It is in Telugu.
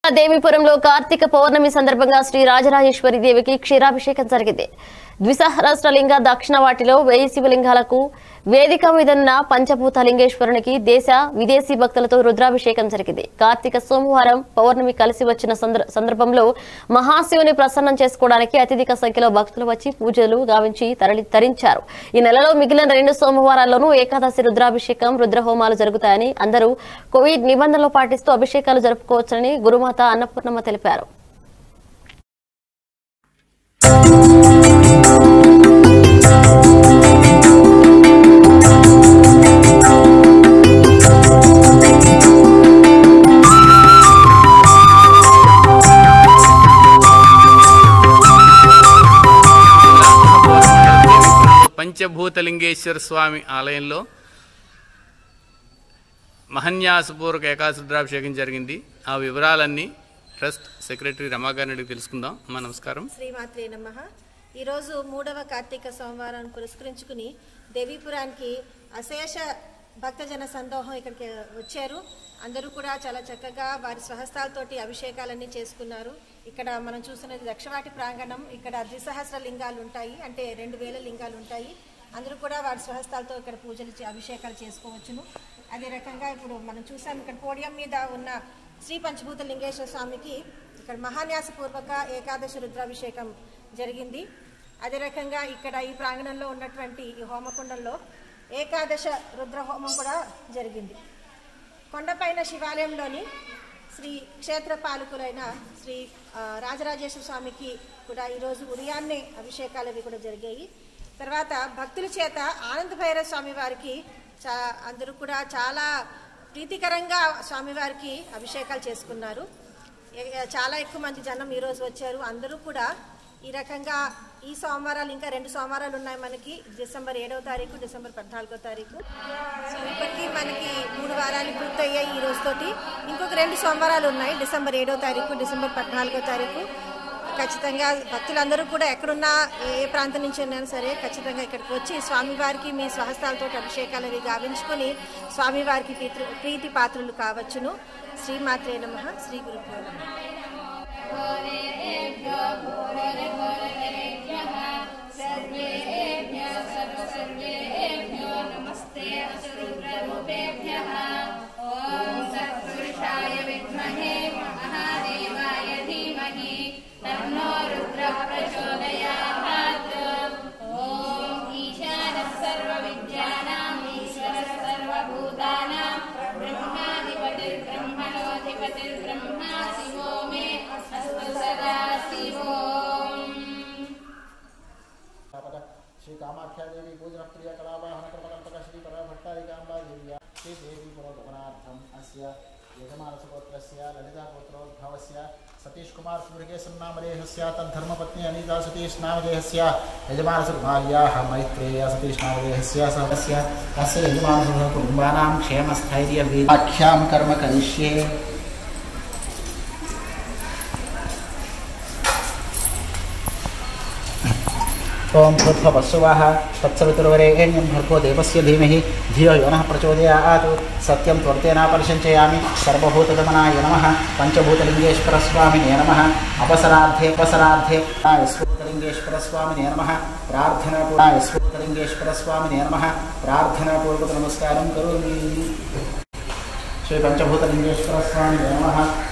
దేవీపురంలో కార్తీక పౌర్ణమి సందర్భంగా శ్రీ రాజరాజేశ్వరి దేవికి క్షీరాభిషేకం జరిగింది ద్విసహస్రలింగ దక్షిణ వాటిలో వెయ్యి శివలింగాలకు వేదిక మీదన్న పంచభూత లింగేశ్వరునికి దేశ విదేశీ భక్తులతో రుద్రాభిషేకం జరిగింది కార్తీక సోమవారం పౌర్ణమి కలిసి వచ్చిన సందర్- సందర్భంలో మహాశివుని ప్రసన్నం చేసుకోవడానికి అత్యధిక సంఖ్యలో భక్తులు వచ్చి పూజలు గావించి తరలి తరించారు ఈ నెలలో మిగిలిన రెండు సోమవారాల్లోనూ ఏకాదశి రుద్రాభిషేకం రుద్రహోమాలు జరుగుతాయని అందరూ కోవిడ్ నిబంధనలు పాటిస్తూ అభిషేకాలు జరుపుకోవచ్చని గురుమాత అన్నపూర్ణమ్మ తెలిపారు పంచభూతలింగేశ్వర స్వామి ఆలయంలో మహన్యాసపూర్వక ఏకాదశి రుద్రాభిషేకం జరిగింది ఆ వివరాలన్నీ ట్రస్ట్ సెక్రటరీ రమాగారిని అడిగి తెలుసుకుందాం అమ్మా నమస్కారం శ్రీమాత్రే నమ ఈరోజు మూడవ కార్తీక సోమవారాన్ని పురస్కరించుకుని దేవీపురానికి అశేష భక్తజన సందోహం ఇక్కడికి వచ్చారు అందరూ కూడా చాలా చక్కగా వారి స్వహస్తాలతోటి అభిషేకాలన్నీ చేసుకున్నారు ఇక్కడ మనం చూస్తున్నది దక్షవాటి ప్రాంగణం ఇక్కడ ద్విసహస్ర లింగాలు ఉంటాయి అంటే రెండు వేల లింగాలు ఉంటాయి అందరూ కూడా వారి స్వహస్తాలతో ఇక్కడ పూజలు చే- అభిషేకాలు చేసుకోవచ్చును అదే రకంగా ఇప్పుడు మనం చూసాం ఇక్కడ పోడియం మీద ఉన్న శ్రీ పంచభూత లింగేశ్వర స్వామికి ఇక్కడ మహాన్యాసపూర్వక ఏకాదశి రుద్రాభిషేకం జరిగింది అదే రకంగా ఇక్కడ ఈ ప్రాంగణంలో ఉన్నటువంటి ఈ హోమకుండంలో ఏకాదశ రుద్ర హోమం కూడా జరిగింది కొండపైన శివాలయంలోని శ్రీ క్షేత్ర పాలకులైన శ్రీ ఆ, రాజరాజేశ్వర స్వామికి కూడా ఈరోజు ఉదయాన్నే అభిషేకాలు అవి కూడా జరిగాయి తర్వాత భక్తుల చేత ఆనంద భైరవ స్వామి వారికి చా అందరూ కూడా చాలా ప్రీతికరంగా స్వామివారికి అభిషేకాలు చేసుకున్నారు ఏ- చాలా ఎక్కువ మంది జనం ఈరోజు వచ్చారు అందరూ కూడా ఈ రకంగా ఈ సోమవారాలు ఇంకా రెండు సోమవారాలు ఉన్నాయి మనకి డిసెంబర్ ఏడవ తారీఖు డిసెంబర్ పద్నాలుగో తారీఖు సో ఇప్పటికీ మనకి మూడు వారాలు పూర్తయ్యాయి ఈ రోజుతోటి ఇంకొక రెండు సోమవారాలు ఉన్నాయి డిసెంబర్ ఏడవ తారీఖు డిసెంబర్ పద్నాలుగో తారీఖు ఖచ్చితంగా భక్తులందరూ కూడా ఎక్కడున్నా ఏ ఏ ప్రాంతం నుంచి ఉన్నా సరే ఖచ్చితంగా ఇక్కడికి వచ్చి స్వామివారికి మీ స్వహస్తాలతో అభిషేకాలు అవి గావించుకుని స్వామివారికి ప్రీతి ప్రీతి పాత్రలు కావచ్చును శ్రీమాత్రే నమ శ్రీ గురుభ్యో నమ पद श्री कामाख्या देवी पूजन प्रिय कलावाहन कर्मकल्पक श्री परभट्टारिकाम्बा देव्या श्री देवी पुरोगमनार्थम अस्य यजमानसपुत्रस्य ललितापुत्रोद्भवस्य सतीश कुमार सूर्यकेशं नामधेयस्य तद्धर्मपत्नी अनिता सतीश नामधेयस्य यजमानसुभार्याः मैत्रेय सतीश नामधेयस्य सहस्य अस्य यजमानसुः कुटुम्बानां क्षेमस्थैर्यवीक्षां कर्म करिष्ये ओम भूर्भुवस्सुवः तत्सवितुर्वरेण्यं भर्गो देवस्य धीमहि धियो यो नः प्रचोदयात् सत्यं त्वर्तेनापरिशञ्चयामि सर्वभूतगमनाय नमः पञ्चभूतलिङ्गेश्वरस्वामिने नमः अपसरार्धे अपसरार्धे यस्फूतलिङ्गेश्वरस्वामिने नमः प्रार्थनापूर्वक यस्फूतलिङ्गेश्वरस्वामिने नमः प्रार्थनापूर्वक नमस्कारं करोमि श्री पंचभूतलिङ्गेश्वरस्वामिने नमः